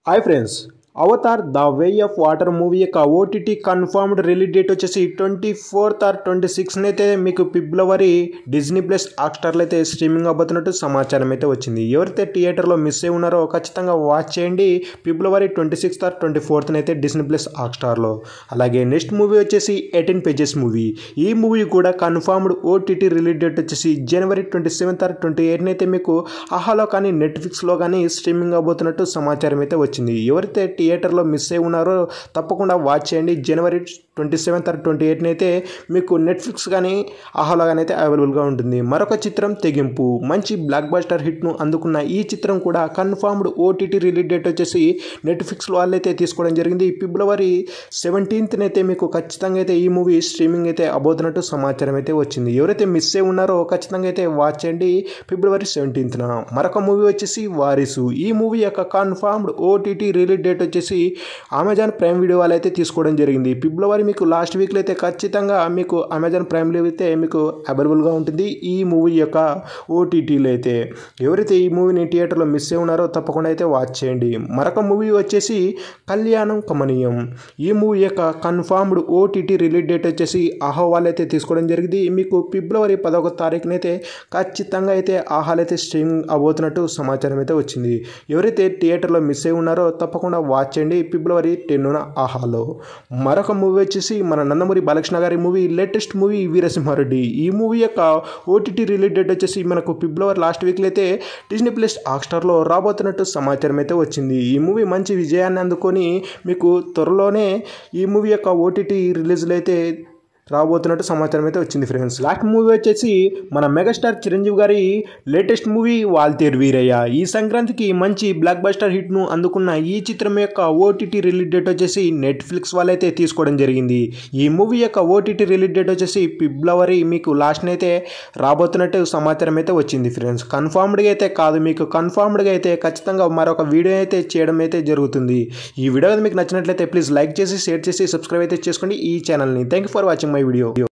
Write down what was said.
hi friends Avatar the way of water movie యొక్క OTT confirmed release date వచ్చేసి twenty fourth or twenty సిక్స్ని అయితే మీకు ఫిబ్రవరి Disney plus హాట్స్టార్లో అయితే స్ట్రీమింగ్ అవ్వతున్నట్టు సమాచారం అయితే వచ్చింది ఎవరైతే థియేటర్లో మిస్ అయి ఉన్నారో ఖచ్చితంగా వాచ్ చేయండి February twenty sixth or twenty ఫోర్త్న అయితే డిజ్నీ ప్లస్ హాట్స్టార్లో అలాగే నెక్స్ట్ మూవీ వచ్చేసి ఎయిటీన్ పేజెస్ మూవీ ఈ మూవీ కూడా కన్ఫర్మ్డ్ ఓటీటీ రిలీజ్ డేట్ వచ్చేసి January twenty seventh or twenty ఎయిట్ని అయితే మీకు ఆహాలో కానీ నెట్ఫ్లిక్స్లో కానీ స్ట్రీమింగ్ అవబోతున్నట్టు సమాచారం అయితే వచ్చింది ఎవరైతే థియేటర్లో మిస్ అయి ఉన్నారో తప్పకుండా వాచ్ చేయండి January twenty seventh or twenty ఎయిట్ని అయితే మీకు నెట్ఫ్లిక్స్ కానీ ఆహాలో కానీ అయితే అవైలబుల్గా ఉంటుంది మరొక చిత్రం తెగింపు మంచి బ్లాక్ బస్టర్ హిట్ను అందుకున్న ఈ చిత్రం కూడా కన్ఫర్మ్డ్ ఓటీటీ రిలీజ్ డేట్ వచ్చేసి నెట్ఫ్లిక్స్ వాళ్ళైతే తీసుకోవడం జరిగింది ఫిబ్రవరి సెవెంటీన్త్న అయితే మీకు ఖచ్చితంగా అయితే ఈ మూవీ స్ట్రీమింగ్ అయితే అబోతున్నట్టు సమాచారం అయితే వచ్చింది ఎవరైతే మిస్ అయి ఉన్నారో ఖచ్చితంగా అయితే వాచ్ చేయండి ఫిబ్రవరి సెవెంటీన్త్న మరొక మూవీ వచ్చేసి వారిసు ఈ మూవీ యొక్క కన్ఫర్మ్డ్ ఓటీటీ రిలీజ్ డేట్ వచ్చేసి అమెజాన్ ప్రైమ్ వీడియో వాళ్ళు అయితే తీసుకోవడం జరిగింది ఫిబ్రవరి మీకు లాస్ట్ వీక్లో అయితే ఖచ్చితంగా మీకు అమెజాన్ ప్రైమ్లో అయితే మీకు అవైలబుల్గా ఉంటుంది ఈ మూవీ యొక్క ఓటీటీలో అయితే ఎవరైతే ఈ మూవీని థియేటర్లో మిస్ అయి ఉన్నారో తప్పకుండా అయితే వాచ్ చేయండి మరొక మూవీ వచ్చేసి కళ్యాణం కమనీయం ఈ మూవీ యొక్క కన్ఫర్మ్డ్ ఓటీటీ రిలీజ్ డేట్ వచ్చేసి ఆహో వాళ్ళు అయితే తీసుకోవడం జరిగింది మీకు ఫిబ్రవరి పదొక తారీఖునైతే ఖచ్చితంగా అయితే ఆహాలు అయితే స్ట్రీమింగ్ అవబోతున్నట్టు సమాచారం అయితే వచ్చింది ఎవరైతే థియేటర్లో మిస్ అయి ఉన్నారో తప్పకుండా వాచ్ చేయండి ఫిబ్రవరి టెన్నున ఆహాలో మరొక మూవీ వచ్చేసి మన నందమూరి బాలకృష్ణ గారి మూవీ లేటెస్ట్ మూవీ వీరసింహారెడ్డి ఈ మూవీ యొక్క ఓటీటీ రిలీజ్ డేట్ వచ్చేసి మనకు ఫిబ్రవరి లాస్ట్ వీక్లో అయితే డిజ్నీ ప్లస్ హాట్స్టార్లో రాబోతున్నట్టు సమాచారం అయితే వచ్చింది ఈ మూవీ మంచి విజయాన్ని అందుకొని మీకు త్వరలోనే ఈ మూవీ యొక్క ఓటీటీ రిలీజ్లో అయితే రాబోతున్నట్టు సమాచారం అయితే వచ్చింది ఫ్రెండ్స్ లాస్ట్ మూవీ వచ్చేసి మన మెగాస్టార్ చిరంజీవి గారి లేటెస్ట్ మూవీ వాల్తేర్ వీరయ్య ఈ సంక్రాంతికి మంచి బ్లాక్ బస్టర్ హిట్ను అందుకున్న ఈ చిత్రం యొక్క ఓటీటీ రిలీజ్ డేట్ వచ్చేసి నెట్ఫ్లిక్స్ వాళ్ళైతే తీసుకోవడం జరిగింది ఈ మూవీ యొక్క ఓటీటీ రిలీజ్ డేట్ వచ్చేసి ఫిబ్రవరి మీకు లాస్ట్ అయితే రాబోతున్నట్టు సమాచారం అయితే వచ్చింది ఫ్రెండ్స్ కన్ఫర్మ్డ్గా అయితే కాదు మీకు కన్ఫర్మ్డ్గా అయితే ఖచ్చితంగా మరొక వీడియో అయితే చేయడం అయితే జరుగుతుంది ఈ వీడియో మీకు నచ్చినట్లయితే ప్లీజ్ లైక్ చేసి షేర్ చేసి సబ్స్క్రైబ్ అయితే చేసుకోండి ఈ ఛానల్ని thank you for watching my video